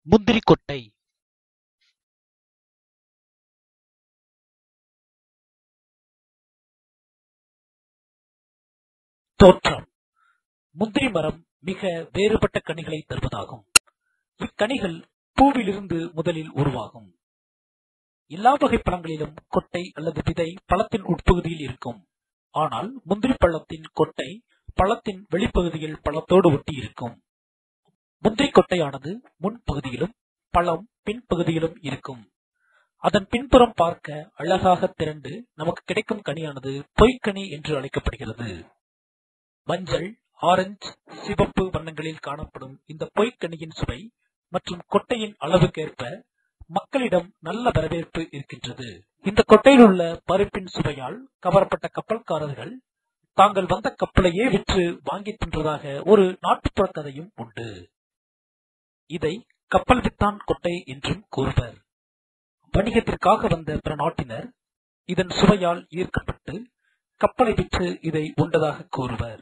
முந்திரிக் கொட்டை தோற்றம் முந்திரி மரம் மிக வேறுபட்ட கனிகளை தருவதாகும் இக்கனிகள் பூவிலிருந்து முதலில் உருவாகும் எல்லா வகை பழங்களிலும் கொட்டை அல்லது விதை பழத்தின் உட்பகுதியில் இருக்கும் ஆனால் முந்திரி பழத்தின் கொட்டை பழத்தின் வெளிப்பகுதியில் பழத்தோடு ஒட்டி இருக்கும் முந்திரி கொட்டையானது முன்பகுதியிலும் பழம் பின்பகுதியிலும் இருக்கும் அதன் பின்புறம் பார்க்க அழகாக திரண்டு நமக்கு கிடைக்கும் கனியானது பொய்க்கனி என்று அழைக்கப்படுகிறது மஞ்சள் ஆரஞ்சு சிவப்பு வண்ணங்களில் காணப்படும் இந்த பொய்க்கனியின் சுவை மற்றும் கொட்டையின் அளவுக்கேற்ப மக்களிடம் நல்ல வரவேற்பு இருக்கின்றது இந்த கொட்டையில் உள்ள பருப்பின் சுவையால் கவரப்பட்ட கப்பல்காரர்கள் தாங்கள் வந்த கப்பலையே விற்று வாங்கி தின்றதாக ஒரு நாட்டுப்புற கதையும் உண்டு இதை கப்பல் வித்தான் கொட்டை என்றும் கூறுவர் வணிகத்திற்காக வந்த பிற நாட்டினர் இதன் சுவையால் ஈர்க்கப்பட்டு கப்பலை விற்று இதை உண்டதாக கூறுவர்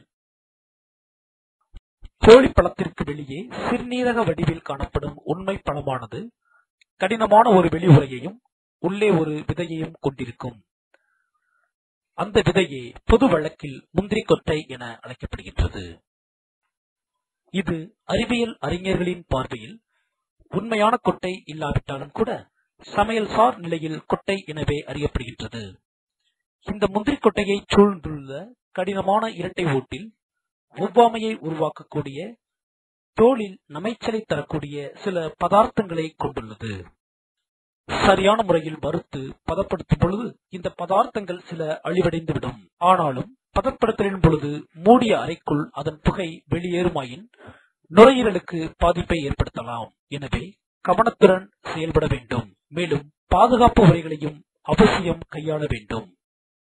கோழி பழத்திற்கு வெளியே சிறுநீரக வடிவில் காணப்படும் உண்மை பழமானது கடினமான ஒரு வெளி உரையையும் உள்ளே ஒரு விதையையும் கொண்டிருக்கும் அந்த விதையே பொது வழக்கில் முந்திரி கொட்டை என அழைக்கப்படுகின்றது இது அறிவியல் அறிஞர்களின் பார்வையில் உண்மையான கொட்டை இல்லாவிட்டாலும் கூட சமையல் சார் நிலையில் கொட்டை எனவே அறியப்படுகின்றது இந்த முந்திரி கொட்டையை சூழ்ந்துள்ள கடினமான இரட்டை ஓட்டில் ஒவ்வாமையை உருவாக்கக்கூடிய தோலில் நமைச்சலை தரக்கூடிய சில பதார்த்தங்களை கொண்டுள்ளது சரியான முறையில் வறுத்து பதப்படுத்தும் பொழுது இந்த பதார்த்தங்கள் சில அழிவடைந்துவிடும் ஆனாலும் பதப்படுத்தலின் பொழுது மூடிய அறைக்குள் அதன் புகை வெளியேறுமாயின் நுரையீரலுக்கு பாதிப்பை ஏற்படுத்தலாம் எனவே கவனத்துடன் செயல்பட வேண்டும் மேலும் பாதுகாப்பு முறைகளையும் அவசியம் கையாள வேண்டும்